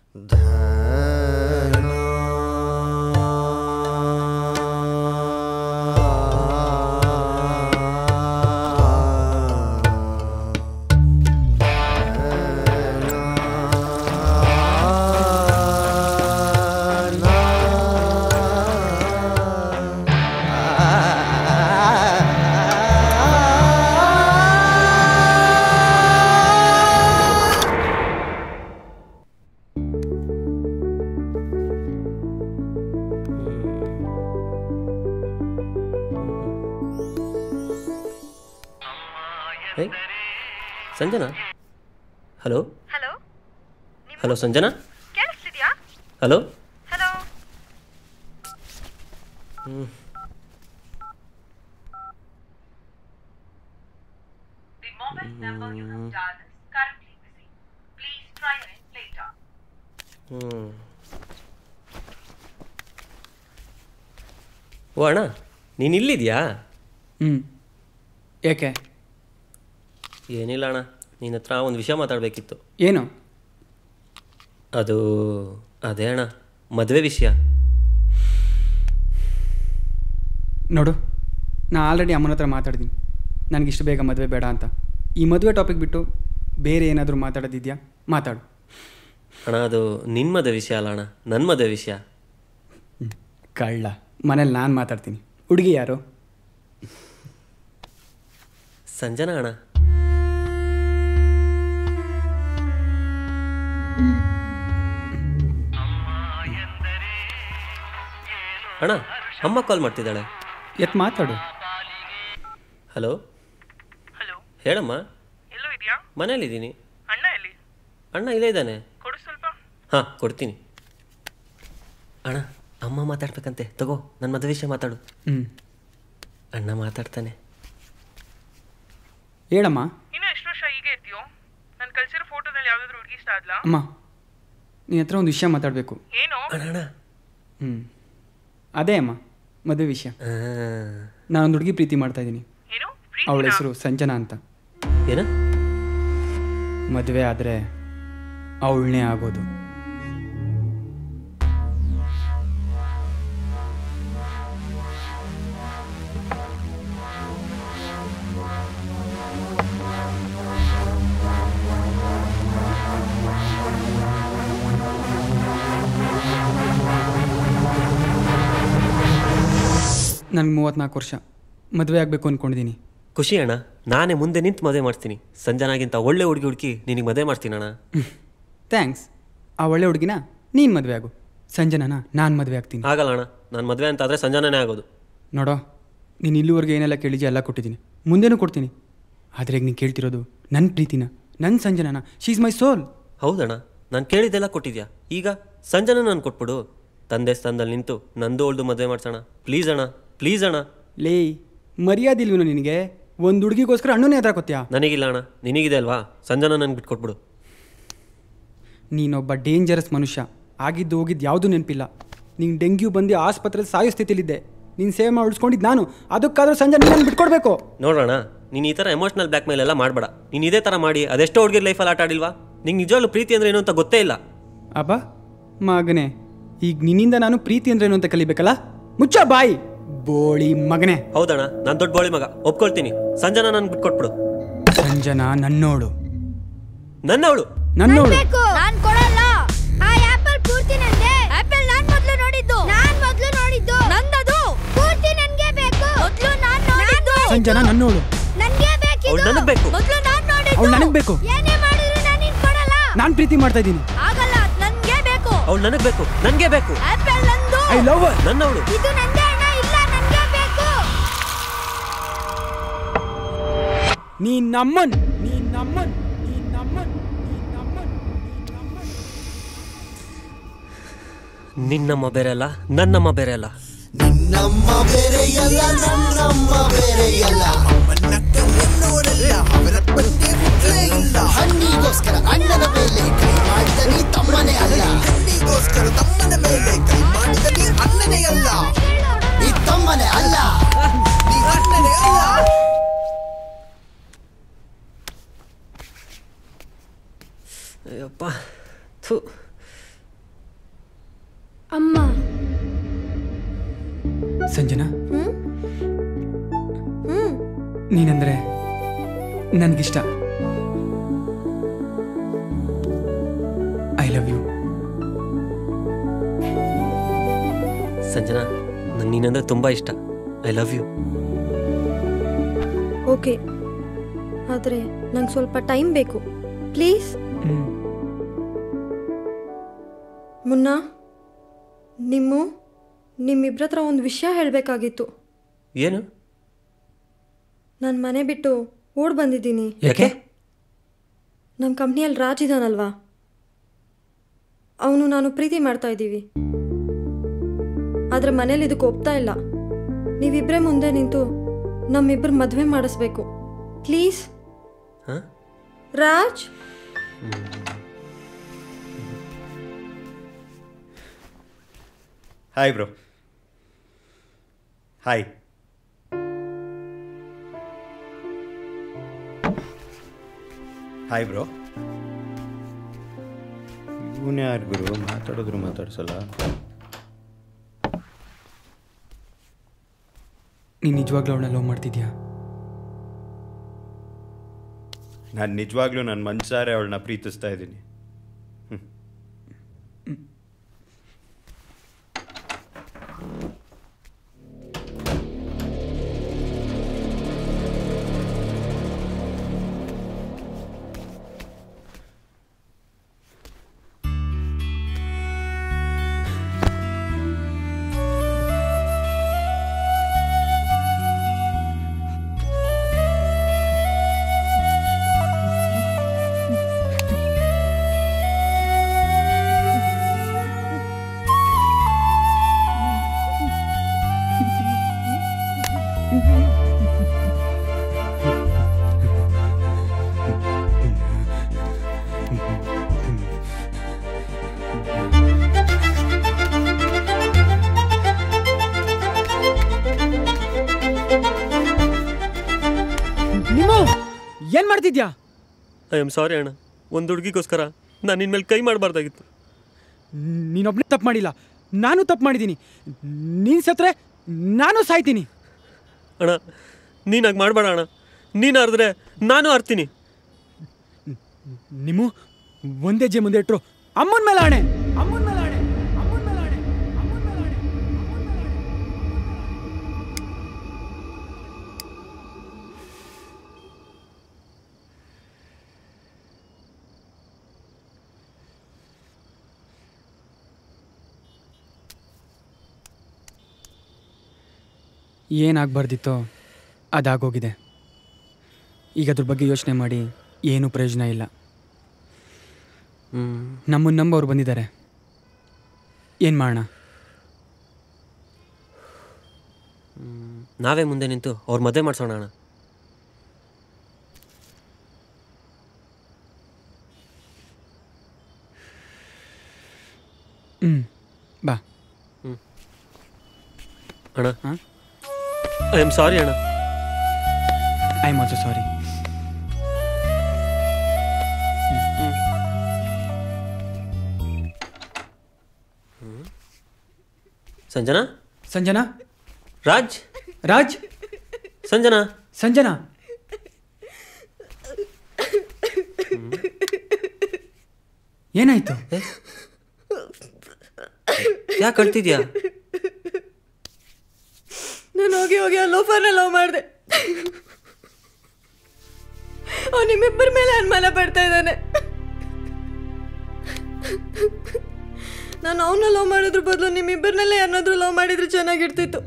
ಹೇ Sanjana hello hello hello Sanjana ಕೇಳಿಸ್ತಿದ್ಯಾ hello hello ಹ್ಞೂ The mobile number you have dialed is currently busy. Please try it later. ಹ್ಞೂ ಓ ಅಣ್ಣ ನೀನು ಇಲ್ಲಿದ್ಯಾ ಹ್ಞೂ ಏಕೆ ಏನಿಲ್ಲ ಅಣ್ಣ ನಿನ್ನ ಹತ್ರ ಒಂದು ವಿಷಯ ಮಾತಾಡಬೇಕಿತ್ತು ಏನು ಅದು ಅದೇ ಅಣ್ಣ ಮದುವೆ ವಿಷಯ ನೋಡು ನಾ ಆಲ್ರೆಡಿ ಅಮ್ಮನ ಹತ್ರ ಮಾತಾಡಿದ್ದೀನಿ ನನಗಿಷ್ಟು ಬೇಗ ಮದುವೆ ಬೇಡ ಅಂತ ಈ ಮದುವೆ ಟಾಪಿಕ್ ಬಿಟ್ಟು ಬೇರೆ ಏನಾದರೂ ಮಾತಾಡೋದಿದೆಯಾ ಮಾತಾಡು ಅಣ್ಣ ಅದು ನಿನ್ನ ಮದುವೆ ವಿಷಯ ಅಲ್ಲ ಅಣ್ಣ ನನ್ನ ಮದುವೆ ವಿಷಯ ಕಳ್ಳ ಮನೇಲಿ ನಾನು ಮಾತಾಡ್ತೀನಿ ಹುಡುಗಿ ಯಾರು ಸಂಜನಾ ಅಣ್ಣ ಅಣ್ಣ ಅಮ್ಮ ಕಾಲ್ ಮಾಡ್ತಿದ್ದಾಳೆ ಎತ್ ಮಾತಾಡು ಹಲೋ ಹಲೋ ಹೇಳಮ್ಮ ಎಲ್ಲೋ ಇದೆಯಾ ಮನೇಲಿದ್ದೀನಿ ಅಣ್ಣ ಎಲ್ಲಿ ಅಣ್ಣ ಇಲ್ಲೇ ಇದ್ದಾನೆ ಕೊಡು ಸ್ವಲ್ಪ ಹಾಂ ಕೊಡ್ತೀನಿ ಅಣ್ಣ ಅಮ್ಮ ಮಾತಾಡ್ಬೇಕಂತೆ ತಗೋ ನನ್ನ ಮದುವೆ ವಿಷಯ ಮಾತಾಡು ಹ್ಞೂ ಅಣ್ಣ ಮಾತಾಡ್ತಾನೆ ಹೇಳಮ್ಮ ಇನ್ನು ಎಷ್ಟು ವರ್ಷ ಹೀಗೆ ಇರ್ತೀಯೋ ನಾನು ಕಳ್ಸಿರೋ ಫೋಟೋದಲ್ಲಿ ಯಾವ್ದಾದ್ರು ಹುಡುಗಿ ಇಷ್ಟ ಆದ್ಲಾ ಅಮ್ಮ ನಿನ್ನ ಹತ್ರ ಒಂದು ವಿಷಯ ಮಾತಾಡಬೇಕು ಏನು ಅಣ್ಣ ಅಣ್ಣ ಹ್ಞೂ ಅದೇ ಅಮ್ಮ ಮದುವೆ ವಿಷಯ ಆ, ನಾನೊಂದು ಹುಡುಗಿ ಪ್ರೀತಿ ಮಾಡ್ತಾ ಇದ್ದೀನಿ ಏನು ಅವಳ ಹೆಸರು ಸಂಜನಾ ಅಂತ ಏನ ಮದುವೆ ಆದರೆ ಅವಳನ್ನೇ ಆಗೋದು ನನಗೆ ಮೂವತ್ತ್ನಾಲ್ಕು ವರ್ಷ ಮದುವೆ ಆಗಬೇಕು ಅಂದ್ಕೊಂಡಿದ್ದೀನಿ ಖುಷಿ ಅಣ್ಣ ನಾನೇ ಮುಂದೆ ನಿಂತು ಮದುವೆ ಮಾಡ್ತೀನಿ ಸಂಜನಾಗಿಂತ ಒಳ್ಳೆ ಹುಡುಗಿ ಹುಡುಕಿ ನಿನಗೆ ಮದುವೆ ಮಾಡ್ತೀನಿ ಅಣ್ಣ ಥ್ಯಾಂಕ್ಸ್ ಆ ಒಳ್ಳೆ ಹುಡುಗಿನ ನೀನು ಮದುವೆ ಆಗು ಸಂಜನಾನ ನಾನು ಮದುವೆ ಆಗ್ತೀನಿ ಆಗಲ್ಲ ಅಣ್ಣ ನಾನು ಮದುವೆ ಅಂತ ಆದರೆ ಸಂಜನಾನೇ ಆಗೋದು ನೋಡೋ ನೀನು ಇಲ್ಲಿವರೆಗೆ ಏನೆಲ್ಲ ಕೇಳಿದ್ಯೋ ಎಲ್ಲ ಕೊಟ್ಟಿದ್ದೀನಿ ಮುಂದೆನೂ ಕೊಡ್ತೀನಿ ಆದರೆ ಈಗ ನೀನು ಕೇಳ್ತಿರೋದು ನನ್ನ ಪ್ರೀತಿನ ನನ್ನ ಸಂಜನಾನ ಶೀ ಇಸ್ ಮೈ ಸೋಲ್ ಹೌದಣ್ಣ ನಾನು ಕೇಳಿದ್ದೆಲ್ಲ ಕೊಟ್ಟಿದ್ಯಾ ಈಗ ಸಂಜನ ನಾನು ಕೊಟ್ಬಿಡು ತಂದೆ ಸ್ಥಾನದಲ್ಲಿ ನಿಂತು ನಂದು ಒಳ್ದು ಮದುವೆ ಮಾಡ್ಸೋಣ ಪ್ಲೀಸ್ ಅಣ್ಣ ಪ್ಲೀಸ್ ಅಣ್ಣ ಲೇ ಮರ್ಯಾದೆ ಇಲ್ವೇನೋ ನಿನಗೆ ಒಂದು ಹುಡುಗಿಗೋಸ್ಕರ ಅಣ್ಣನೇ ಎದುರು ಹಾಕೋತ್ಯಾ ನನಗಿಲ್ಲ ಅಣ್ಣ ನಿನಗಿದೆ ಅಲ್ವಾ ಸಂಜನ ನನಗೆ ಬಿಟ್ಕೊಟ್ಬಿಡು ನೀನೊಬ್ಬ ಡೇಂಜರಸ್ ಮನುಷ್ಯ ಆಗಿದ್ದು ಹೋಗಿದ್ದು ಯಾವುದೂ ನೆನಪಿಲ್ಲ ನೀನು ಡೆಂಗ್ಯೂ ಬಂದು ಆಸ್ಪತ್ರೆಯಲ್ಲಿ ಸಾಯೋ ಸ್ಥಿತಿಲಿದ್ದೆ ನೀನು ಸೇವೆ ಮಾಡಿ ಉಳಿಸ್ಕೊಂಡಿದ್ದು ನಾನು ಅದಕ್ಕಾದ್ರೂ ಸಂಜೆ ನೀನು ಬಿಟ್ಕೊಡ್ಬೇಕು ನೋಡೋಣ ನೀನು ಈ ಥರ ಎಮೋಷ್ನಲ್ ಬ್ಲ್ಯಾಕ್ ಮೇಲ್ ಎಲ್ಲ ಮಾಡಬೇಡ ನೀನು ಇದೇ ಥರ ಮಾಡಿ ಅದೆಷ್ಟೋ ಹುಡುಗಿರ್ ಲೈಫಲ್ಲಿ ಆಟ ಆಡಿಲ್ವಾ ನಿಂಗೆ ನಿಜವಾಗ್ಲೂ ಪ್ರೀತಿ ಅಂದ್ರೆ ಏನು ಅಂತ ಗೊತ್ತೇ ಇಲ್ಲ ಅಬ್ಬ ಮಗನೇ ಈಗ ನಿನ್ನಿಂದ ನಾನು ಪ್ರೀತಿ ಅಂದ್ರೇನು ಅಂತ ಕಲಿಬೇಕಲ್ಲ ಮುಚ್ಚ ಬಾಯಿ ಬೋಳಿ ಮಗನೇ ಹೌದಣ್ಣ ನಾನು ದೊಡ್ಡ ಬೋಳಿ ಮಗ ಒಪ್ಕೊಳ್ತೀನಿ ಸಂಜನ ನನ್ಗೆ ಬಿಟ್ಕೊಟ್ಬಿಡು ಸಂಜನಾ ನನ್ನೋಳು ನನ್ನವಳು ನನ್ನೋಳು ನಾನ್ ಕೊಡಲ್ಲ ಆ ಆಪಲ್ ಪೂರ್ತಿ ನಂದೆ ಆಪಲ್ ನಾನ್ ಮೊದ್ಲು ನೋಡಿದ್ದು ನಾನ್ ಮೊದ್ಲು ನೋಡಿದ್ದು ನಂದದು ಪೂರ್ತಿ ನನ್ಗೆ ಬೇಕು ಮೊದ್ಲು ನಾನ್ ನೋಡಿದ್ದು ಸಂಜನಾ ನನ್ನೋಳು ನನ್ಗೆ ಬೇಕಿದು ಅವ್ಳು ನನಗ್ ಬೇಕು. ಮೊದ್ಲು ನಾನ್ ನೋಡಿದ್ದು ಅವ್ಳು ನನಗ್ ಬೇಕು. ಏನೇ ಮಾಡಿದ್ರು ನಾನು ನಿನ್ ಕೊಡಲ್ಲ ನಾನು ಪ್ರೀತಿ ಮಾಡ್ತಾ ಇದ್ದೀನಿ ಆಗಲ್ಲ ಅದ್ ನನ್ಗೆ ಬೇಕು ಅವಳು ನನಗೆ ಬೇಕು ನನಗೆ ಬೇಕು ಆಪಲ್ ನಂದು ಐ ಲವ್ ನನ್ನವಳು ಇದು ನಂದೇ ಅಣ್ಣ ಇಲ್ಲ ನನ್ಗೆ ಬೇಕು ನೀ ನಮ್ಮನ್ ನೀ ನಮ್ಮನ್ ನೀ ನಮ್ಮನ್ ನೀ ನಮ್ಮನ್ ನೀ ನಮ್ಮನ್ ನಿನ್ನಮ್ಮ ಬೇರೆ ಅಲ್ಲ ನನ್ನಮ್ಮ ಬೇರೆ ಅಲ್ಲ ನಮ್ಮ ಬೇರೆಯಲ್ಲ ನನ್ನಮ್ಮ ಬೇರೆಯಲ್ಲ ಹಣ್ಣಿಗೋಸ್ಕರ ಅಣ್ಣನ ಮೇಲೆ ಕೈ ಮಾಡಿದ ನೀ ತಮ್ಮನೇ ಅಲ್ಲ ಹಣ್ಣಿಗೋಸ್ಕರ ತಮ್ಮನ ಮೇಲೆ ಕೈ ಮಾಡಿದ ನೀ ಅಣ್ಣನೇ ಅಲ್ಲ ನೀ ತಮ್ಮನೇ ಅಲ್ಲ ನೀ ಅಣ್ಣನೇ ಅಲ್ಲ ಅಯ್ಯಪ್ಪ ಥು ಅಮ್ಮ ಸಂಜನಾ ಹ್ಮ್ ಹ್ಮ್ ನೀನಂದ್ರೆ ನನಗಿಷ್ಟ ಐ ಲವ್ ಯು ಸಂಜನಾ ನಂಗೆ ನೀನಂದ್ರೆ ತುಂಬ ಇಷ್ಟ ಐ ಲವ್ ಯು ಓಕೆ ಆದರೆ ನಂಗೆ ಸ್ವಲ್ಪ ಟೈಮ್ ಬೇಕು ಪ್ಲೀಸ್ ಹ್ಮ್ ಮುನ್ನ ನಿಮ್ಮ ನಿಮ್ಮಿಬ್ರ ಹತ್ರ ಒಂದು ವಿಷಯ ಹೇಳಬೇಕಾಗಿತ್ತು ಏನು ನಾನು ಮನೆ ಬಿಟ್ಟು ಓಡ್ ಬಂದಿದ್ದೀನಿ ಯಾಕೆ ನಮ್ಮ ಕಂಪ್ನಿಯಲ್ಲಿ ರಾಜ್ ಇದ್ದಾನಲ್ವಾ ಅವನು ನಾನು ಪ್ರೀತಿ ಮಾಡ್ತಾ ಇದ್ದೀವಿ ಆದರೆ ಮನೇಲಿ ಇದಕ್ಕೆ ಒಪ್ತಾ ಇಲ್ಲ ನೀವಿಬ್ಬರೇ ಮುಂದೆ ನಿಂತು ನಮ್ಮಿಬ್ಬರು ಮದುವೆ ಮಾಡಿಸ್ಬೇಕು ಪ್ಲೀಸ್ ಹಾಂ Raj hi bro hi hi bro ಇವನೇ ಯಾರು ಗುರು ಮಾತಾಡಿದ್ರು ಮಾತಾಡ್ಸಲ್ಲ ನೀನು ನಿಜವಾಗ್ಲೂ ಅವಳನ್ನ ಲವ್ ಮಾಡ್ತಿದ್ಯಾ ನಾನು ನಿಜವಾಗ್ಲೂ ನನ್ನ ಮನ್ಸಾರೆ ಅವಳನ್ನ ಪ್ರೀತಿಸ್ತಾ ಇದ್ದೀನಿ ನಿಮ್ಮ ಏನು ಮಾಡ್ತಿದ್ಯಾ ಐ ಆಮ್ ಸಾರಿ ಅಣ್ಣ ಒಂದು ಹುಡುಗಿಗೋಸ್ಕರ ನಾನು ನಿನ್ನ ಮೇಲೆ ಕೈ ಮಾಡಬಾರ್ದಾಗಿತ್ತು ನೀನೊಬ್ಬನೇ ತಪ್ಪು ಮಾಡಿಲ್ಲ ನಾನು ತಪ್ಪು ಮಾಡಿದ್ದೀನಿ ನೀನು ಸತ್ರೆ ನಾನು ಸಾಯ್ತೀನಿ ಅಣ್ಣ ನೀನು ಹಾಗೆ ಮಾಡಬೇಡ ಅಣ್ಣ ನೀನು ಅರ್ದ್ರೆ ನಾನು ಅರ್ತೀನಿ ನಿಮ್ಮ ಒಂದೇ ಜೆ ಮುಂದೆ ಇಟ್ರು ಅಮ್ಮನ ಮೇಲೆ ಆಣೆ ಅಮ್ಮನ ಮೇಲೆ ಆಣೆ ಅಮ್ಮನ ಮೇಲೆ ಆಣೆ ಅಮ್ಮನ ಮೇಲೆ ಆಣೆ ಏನಾಗಬಾರ್ದಿತ್ತೋ ಅದಾಗೋಗಿದೆ ಈಗ ಅದ್ರ ಬಗ್ಗೆ ಯೋಚನೆ ಮಾಡಿ ಏನೂ ಪ್ರಯೋಜನ ಇಲ್ಲ ಹ್ಞೂ ನಮ್ಮನ್ನು ನಂಬೋರು ಬಂದಿದ್ದಾರೆ ಏನು ಮಾಡೋಣ ನಾವೇ ಮುಂದೆ ನಿಂತು ಅವ್ರ ಮದುವೆ ಮಾಡಿಸೋಣ ಅಣ್ಣ ಹ್ಞೂ ಬಾ ಅಣ್ಣ ಹಾಂ ಐ ಆಮ್ ಸಾರಿ ಅಣ್ಣ I am also sorry Sanjana Sanjana Raj Raj Sanjana Sanjana ಏನಾಯ್ತು ಯಾಕೆ ಕಳ್ತಿದ್ಯಾ ನಾನು ಹೋಗಿ ಹೋಗಿ ಆ ಲೋಫರ್ನ ಲವ್ ಮಾಡಿದೆ ಅವ್ನು ನಿಮ್ಮಿಬ್ಬರ ಮೇಲೆ ಅನುಮಾನ ಪಡ್ತಾ ಇದ್ದಾನೆ ನಾನು ಅವನ್ನ ಲವ್ ಮಾಡೋದ್ರ ಬದಲು ನಿಮ್ಮಿಬ್ಬರನ್ನೆಲ್ಲ ಯಾರನ್ನಾದ್ರೂ ಲವ್ ಮಾಡಿದ್ರೆ ಚೆನ್ನಾಗಿರ್ತಿತ್ತು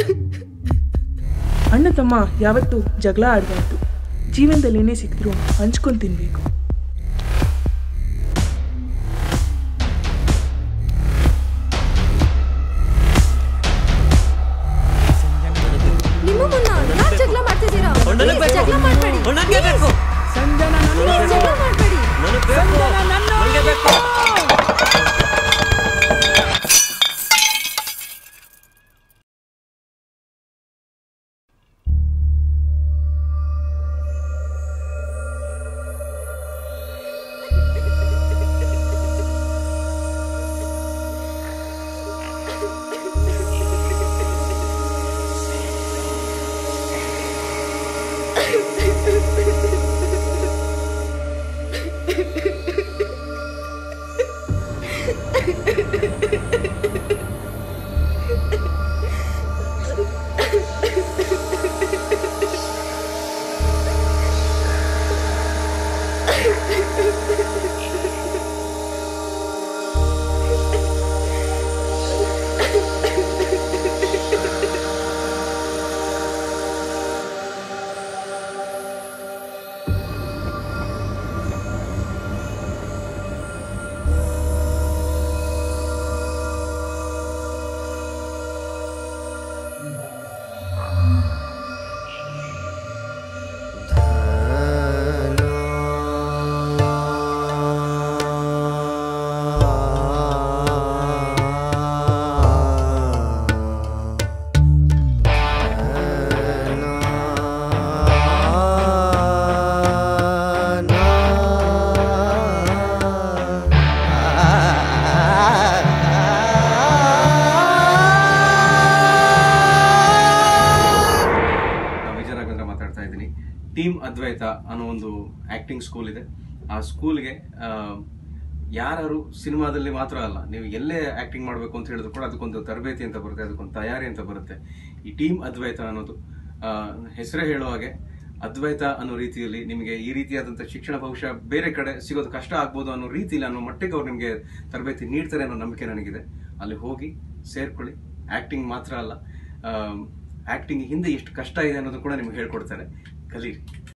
ಅಣ್ಣ ತಮ್ಮ ಯಾವತ್ತೂ ಜಗಳ ಆಡಬಾರ್ದು ಜೀವನದಲ್ಲಿ ಏನೇ ಸಿಕ್ಕಿದ್ರು ಹಂಚ್ಕೊಂಡು ತಿನ್ಬೇಕು ನಿಮ್ಮ ಮುನ್ನ ಯಾಕೆ ಜಗಳ ಮಾಡ್ತಿದ್ದೀರಾ ಅವ್ಳು ನನಗೆ Please, ಬೇಕು. ಜಗಳ ಮಾಡಬೇಡಿ ಅವ್ಳು ನನಗೆ ಬೇಕು ಸಂಜನಾ ಜಗಳ ಮಾಡಬೇಡಿ ನನಗೆ ಬೇಕು ನನಗೆ ಬೇಕು ಇದ್ದೀನಿ ಟೀಮ್ ಅದ್ವೈತ ಅನ್ನೋ ಒಂದು ಆಕ್ಟಿಂಗ್ ಸ್ಕೂಲ್ ಇದೆ ಆ ಸ್ಕೂಲ್ಗೆ ಯಾರು ಸಿನಿಮಾದಲ್ಲಿ ಮಾತ್ರ ಅಲ್ಲ ನೀವು ಎಲ್ಲೇ ಆಕ್ಟಿಂಗ್ ಮಾಡಬೇಕು ಅಂತ ಹೇಳಿದ್ರು ಕೂಡ ಅದಕ್ಕೊಂದು ತರಬೇತಿ ಅಂತ ಬರುತ್ತೆ ಅದಕ್ಕೊಂದು ತಯಾರಿ ಅಂತ ಬರುತ್ತೆ ಈ ಟೀಮ್ ಅದ್ವೈತ ಅನ್ನೋದು ಹೆಸರೇ ಹೇಳೋ ಹಾಗೆ ಅದ್ವೈತ ಅನ್ನೋ ರೀತಿಯಲ್ಲಿ ನಿಮಗೆ ಈ ರೀತಿಯಾದಂಥ ಶಿಕ್ಷಣ ಬಹುಶಃ ಬೇರೆ ಕಡೆ ಸಿಗೋದು ಕಷ್ಟ ಆಗ್ಬೋದು ಅನ್ನೋ ರೀತಿಯಲ್ಲಿ ಅನ್ನೋ ಮಟ್ಟಿಗೆ ಅವ್ರು ನಿಮಗೆ ತರಬೇತಿ ನೀಡ್ತಾರೆ ಅನ್ನೋ ನಂಬಿಕೆ ನನಗಿದೆ ಅಲ್ಲಿ ಹೋಗಿ ಸೇರ್ಕೊಳ್ಳಿ ಆಕ್ಟಿಂಗ್ ಮಾತ್ರ ಅಲ್ಲ ಆಕ್ಟಿಂಗ್ ಹಿಂದೆ ಎಷ್ಟು ಕಷ್ಟ ಇದೆ ಅನ್ನೋದು ಕೂಡ ನಿಮ್ಗೆ ಹೇಳ್ಕೊಡ್ತಾರೆ ಕಲೀರಿ